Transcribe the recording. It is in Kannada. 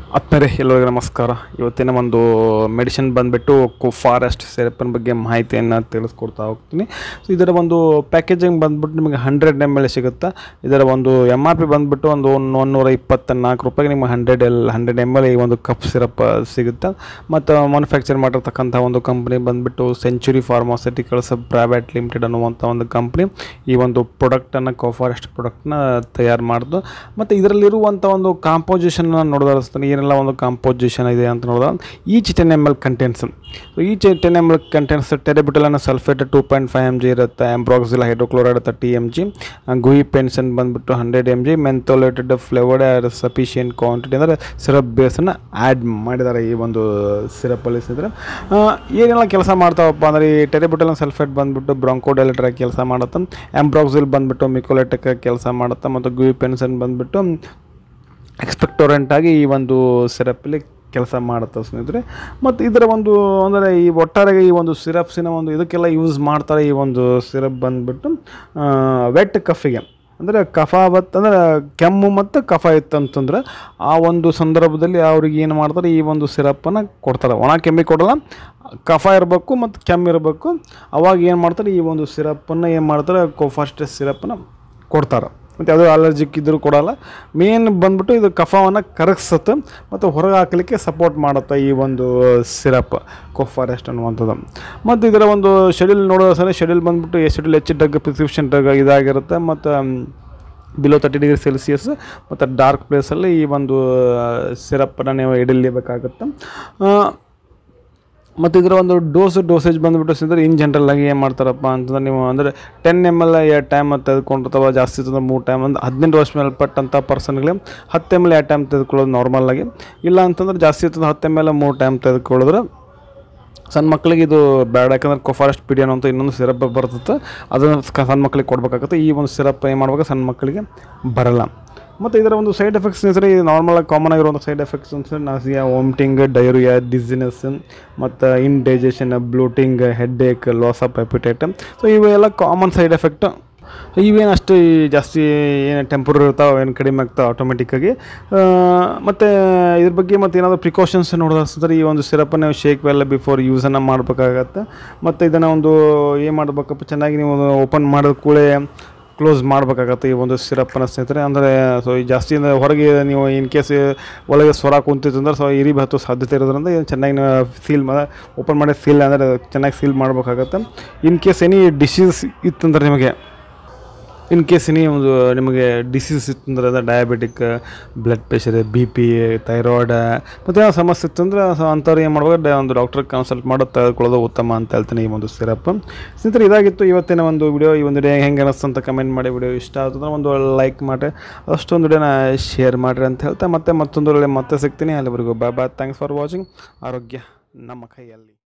ಆತ್ಮೀಯರೇ ಎಲ್ಲರಿಗೂ ನಮಸ್ಕಾರ ಇವತ್ತಿನ ಒಂದು ಮೆಡಿಸಿನ್ ಬಂದುಬಿಟ್ಟು ಫಾರೆಸ್ಟ್ ಸಿರಪಿನ ಬಗ್ಗೆ ಮಾಹಿತಿಯನ್ನು ತಿಳಿಸ್ಕೊಡ್ತಾ ಹೋಗ್ತೀನಿ ಸೊ ಇದರ ಒಂದು ಪ್ಯಾಕೇಜಿಂಗ್ ಬಂದ್ಬಿಟ್ಟು ನಿಮಗೆ ಹಂಡ್ರೆಡ್ ಎಮ್ ಎಲ್ ಸಿಗುತ್ತೆ ಇದರ ಒಂದು ಎಮ್ ಆರ್ ಪಿ ಬಂದುಬಿಟ್ಟು ಒಂದು ಒನ್ನೂರ ಇಪ್ಪತ್ತ ನಾಲ್ಕು ರೂಪಾಯಿಗೆ ನಿಮಗೆ hundred L hundred M L ಈ ಒಂದು ಕಪ್ ಸಿರಪ್ ಸಿಗುತ್ತೆ ಮತ್ತು ಮ್ಯಾನುಫ್ಯಾಕ್ಚರ್ ಮಾಡಿರ್ತಕ್ಕಂಥ ಒಂದು ಕಂಪ್ನಿ ಬಂದುಬಿಟ್ಟು ಸೆಂಚುರಿ ಫಾರ್ಮಾಸ್ಯೂಟಿಕಲ್ಸ್ ಪ್ರೈವೇಟ್ ಲಿಮಿಟೆಡ್ ಅನ್ನುವಂಥ ಒಂದು ಕಂಪ್ನಿ ಈ ಒಂದು ಪ್ರಾಡಕ್ಟನ್ನು ಕೋಫಾರೆಸ್ಟ್ ಪ್ರಾಡಕ್ಟ್ನ ತಯಾರು ಮಾಡಿದ್ದು ಮತ್ತು ಇದರಲ್ಲಿರುವಂಥ ಒಂದು ಕಾಂಪೋಸಿಷನ್ ನೋಡೋದಾಸ್ತಾನೆ ಏನೆಲ್ಲ ಒಂದು ಕಾಂಪೋಸಿಷನ್ ಇದೆ ಅಂತ ನೋಡಿದ್ರೆ each ten M L contents so each ten M L contents ಟೆರೆಬಿಟಲನ್ನು sulphate two point five M G ಇರುತ್ತೆ ambroxol hydrochloride thirty M G guaifenesin ಬಂದುಬಿಟ್ಟು hundred M G mentholated flavoured sufficient quantity ಅಂದರೆ ಸಿರಪ್ ಬೇಸನ್ನು ಆ್ಯಡ್ ಮಾಡಿದ್ದಾರೆ ಈ ಒಂದು ಸಿರಪಲ್ಲಿ ಸಿದ್ರೆ ಏನೆಲ್ಲ ಕೆಲಸ ಮಾಡ್ತಾವಪ್ಪ ಅಂದರೆ ಈ ಟೆರೆಬಿಟಲ್ ಸಲ್ಫೇಟ್ ಬಂದುಬಿಟ್ಟು ಬ್ರಾಂಕೋಡೈಲೆಟರ್ ಕೆಲಸ ಮಾಡುತ್ತೆ ಆಂಬ್ರಾಕ್ಸಿಲ್ ಬಂದುಬಿಟ್ಟು ಮಿಕೋಲೆಟಕ್ ಕೆಲಸ ಮಾಡುತ್ತೆ ಮತ್ತು ಗುಯಿ ಪೆನ್ಸನ್ ಬಂದುಬಿಟ್ಟು ಎಕ್ಸ್ಪೆಕ್ಟೋರೆಂಟ್ ಆಗಿ ಈ ಒಂದು ಸಿರಪ್ಪಲ್ಲಿ ಕೆಲಸ ಮಾಡುತ್ತೆ ಸ್ನೇಹಿತರೆ ಮತ್ತು ಇದರ ಒಂದು ಅಂದರೆ ಈ ಒಟ್ಟಾರೆಗೆ ಈ ಒಂದು ಸಿರಪ್ಸಿನ ಒಂದು ಇದಕ್ಕೆಲ್ಲ ಯೂಸ್ ಮಾಡ್ತಾರೆ ಈ ಒಂದು ಸಿರಪ್ ಬಂದುಬಿಟ್ಟು ವೆಟ್ ಕಫಿಗೆ ಅಂದರೆ ಕಫ ಬತ್ ಅಂದರೆ ಕೆಮ್ಮು ಮತ್ತು ಕಫ ಇತ್ತಂತಂದ್ರೆ ಆ ಒಂದು ಸಂದರ್ಭದಲ್ಲಿ ಅವ್ರಿಗೆ ಏನು ಮಾಡ್ತಾರೆ ಈ ಒಂದು ಸಿರಪ್ಪನ್ನು ಕೊಡ್ತಾರೆ ಒಣ ಕೆಮ್ಮಿಗೆ ಕೊಡಲ್ಲ ಕಫ ಇರಬೇಕು ಮತ್ತು ಕೆಮ್ಮು ಇರಬೇಕು ಅವಾಗ ಏನು ಮಾಡ್ತಾರೆ ಈ ಒಂದು ಸಿರಪ್ಪನ್ನು ಏನು ಮಾಡ್ತಾರೆ ಕೋಫಾಸ್ಟ್ ಸಿರಪ್ಪನ್ನು ಕೊಡ್ತಾರೆ ಮತ್ತು ಯಾವುದೋ ಅಲರ್ಜಿಕ್ ಇದ್ದರೂ ಕೊಡಲ್ಲ ಮೇನ್ ಬಂದ್ಬಿಟ್ಟು ಇದು ಕಫವನ್ನು ಕರಗಿಸುತ್ತೆ ಮತ್ತು ಹೊರಗೆ ಹಾಕಲಿಕ್ಕೆ ಸಪೋರ್ಟ್ ಮಾಡುತ್ತೆ ಈ ಒಂದು ಸಿರಪ್ ಕೊಫಾರೆಸ್ಟ್ ಅನ್ನುವಂಥದ್ದು ಮತ್ತು ಇದರ ಒಂದು ಶೆಡ್ಯೂಲ್ ನೋಡೋ ಸಲ ಶೆಡ್ಯೂಲ್ ಬಂದ್ಬಿಟ್ಟು a schedule H drug prescription drug ಇದಾಗಿರುತ್ತೆ ಮತ್ತು ಬಿಲೋ ತರ್ಟಿ ಡಿಗ್ರಿ ಸೆಲ್ಸಿಯಸ್ ಮತ್ತು ಡಾರ್ಕ್ ಪ್ಲೇಸಲ್ಲಿ ಈ ಒಂದು ಸಿರಪ್ಪನ್ನು ನೀವು ಇಡಲೇಬೇಕಾಗುತ್ತೆ ಮತ್ತು ಇದರ ಒಂದು ಡೋಸ್ ಡೋಸೇಜ್ ಬಂದುಬಿಟ್ಟು ಸಿಂದ್ರೆ ಇನ್ ಜನರಲ್ ಆಗಿ ಏನು ಮಾಡ್ತಾರಪ್ಪ ಅಂತಂದ್ರೆ ನೀವು ಅಂದರೆ ಟೆನ್ ಎಮ್ ಎಲ್ ಎರಡು ಟೈಮ್ ತೆಗೆದುಕೊಂಡಿರ್ತಾವ ಜಾಸ್ತಿ ಇರ್ತದೆ ಮೂರು ಟೈಮ್ ಅಂದ್ರೆ ಹದಿನೆಂಟು ವರ್ಷ ಮೇಲ್ಪಟ್ಟಂಥ ಪರ್ಸನ್ಗಳಿಗೆ ಹತ್ತು ಎಮ್ ಎಲ್ ಎರಡು ಟೈಮ್ ತೆಗೆದುಕೊಳ್ಳೋದು ನಾರ್ಮಲ್ ಆಗಿ ಇಲ್ಲ ಅಂತಂದ್ರೆ ಜಾಸ್ತಿ ಇರ್ತದೆ ಹತ್ತು ಎಮ್ ಎಲ್ ಮೂರು ಟೈಮ್ ತೆಗೆದುಕೊಳ್ಳಿದ್ರೆ ಸಣ್ಣ ಮಕ್ಕಳಿಗೆ ಇದು ಬೇಡ ಯಾಕಂದ್ರೆ ಕೊಫಾರೆಸ್ಟ್ ಪಿಡಿಯನ್ ಅಂತ ಇನ್ನೊಂದು ಸಿರಪ್ ಬರ್ತದೆ ಅದನ್ನು ಕ- ಸಣ್ಣ ಮಕ್ಕಳಿಗೆ ಕೊಡಬೇಕಾಗುತ್ತೆ ಈ ಒಂದು ಸಿರಪ್ ಏನು ಮಾಡ್ಬೇಕು ಸಣ್ಣ ಮಕ್ಕಳಿಗೆ ಬರಲ್ಲ ಮತ್ತು ಇದರ ಒಂದು ಸೈಡ್ ಎಫೆಕ್ಟ್ಸ್ ಅಂದರೆ ನಾರ್ಮಲ್ ಕಾಮನ್ ಆಗಿರುವಂಥ ಸೈಡ್ ಎಫೆಕ್ಟ್ಸ್ ಅಂದರೆ ನಾಸಿಯಾ ವಾಮಿಟಿಂಗ್ ಡಯರಿಯಾ ಡಿಸಿನೆಸ್ ಮತ್ತು indigestion bloating headache loss of appetite so ಇವೆಲ್ಲ ಕಾಮನ್ ಸೈಡ್ ಎಫೆಕ್ಟ್ ಇವೇನು ಅಷ್ಟು ಜಾಸ್ತಿ ಏನು ಟೆಂಪರರಿ ಇರ್ತಾವೆ ಏನು ಕಡಿಮೆ ಆಗ್ತಾವೆ ಆಟೋಮೆಟಿಕ್ಕಾಗಿ ಮತ್ತು ಇದ್ರ ಬಗ್ಗೆ ಮತ್ತು ಏನಾದರೂ ಪ್ರಿಕಾಷನ್ಸ್ ನೋಡೋದಾದ್ರೆ ಈ ಒಂದು ಸಿರಪನ್ನು ಶೇಕ್ ವೆಲ್ಲ ಬಿಫೋರ್ ಯೂಸನ್ನು ಮಾಡಬೇಕಾಗತ್ತೆ ಮತ್ತು ಇದನ್ನು ಒಂದು ಏನು ಮಾಡಬೇಕಪ್ಪ ಚೆನ್ನಾಗಿ ನೀವು ಓಪನ್ ಮಾಡಿದ ಕೂಡಲೇ ಕ್ಲೋಸ್ ಮಾಡಬೇಕಾಗತ್ತೆ ಈ ಒಂದು ಸಿರಪ್ಪನ್ನು ಸ್ನೇಹಿತರೆ ಅಂದರೆ ಸೊ ಈ ಜಾಸ್ತಿ ಅಂದ್ರೆ ಹೊರಗೆ ನೀವು ಇನ್ ಕೇಸ್ ಒಳಗೆ ಸ್ವರ ಕುಂತಿತ್ತು ಅಂದ್ರೆ ಸೊ ಇರಿ ಹತ್ತೋ ಸಾಧ್ಯತೆ ಇರೋದ್ರಿಂದ ಇದನ್ನ ಚೆನ್ನಾಗಿ ನೀವು ಸೀಲ್ ಮಾ ಓಪನ್ ಮಾಡಿ ಸೀಲ್ ಅಂದರೆ ಚೆನ್ನಾಗಿ ಸೀಲ್ ಮಾಡಬೇಕಾಗತ್ತೆ ಇನ್ ಕೇಸ್ ಎನಿ ಡಿಸೀಸ್ ಇತ್ತಂದ್ರೆ ನಿಮಗೆ ಇನ್ ಕೇಸ್ ಎನಿ ಒಂದು ನಿಮಗೆ ಡಿಸೀಸ್ ಇತ್ತಂದ್ರೆ ಅಂದರೆ diabetic blood pressure B P thyroid ಮತ್ತು ಏನೋ ಸಮಸ್ಯೆ ಇತ್ತಂದ್ರೆ ಸೊ ಅಂಥವ್ರು ಏನು ಮಾಡ್ಬೇಕು ಡ- ಒಂದು ಡಾಕ್ಟರ್ ಕನ್ಸಲ್ಟ್ ಮಾಡೋದು ತೆಗೆದುಕೊಳ್ಳೋದು ಉತ್ತಮ ಅಂತ ಹೇಳ್ತೀನಿ ಈ ಒಂದು ಸಿರಪ್ ಸ್ನೇಹಿತರೆ ಇದಾಗಿತ್ತು ಇವತ್ತಿನ ಒಂದು ವಿಡಿಯೋ ಈ ಒಂದು ವಿಡಿಯೋ ಹೆಂಗೆ ಅನಿಸ್ತು ಅಂತ ಕಮೆಂಟ್ ಮಾಡಿ ವಿಡಿಯೋ ಇಷ್ಟ ಆಯ್ತಂದ್ರೆ ಒಂದು ಲೈಕ್ ಮಾಡಿ ಅಷ್ಟೊಂದು ವಿಡಿಯೋನ ಶೇರ್ ಮಾಡಿರಿ ಅಂತ ಹೇಳ್ತಾ ಮತ್ತೆ ಮತ್ತೊಂದು ಒಳ್ಳೆ ಮತ್ತೆ ಸಿಗ್ತೀನಿ ಅಲ್ಲಿವರೆಗೂ bye bye thanks for watching ಆರೋಗ್ಯ ನಮ್ಮ ಕೈಯಲ್ಲಿ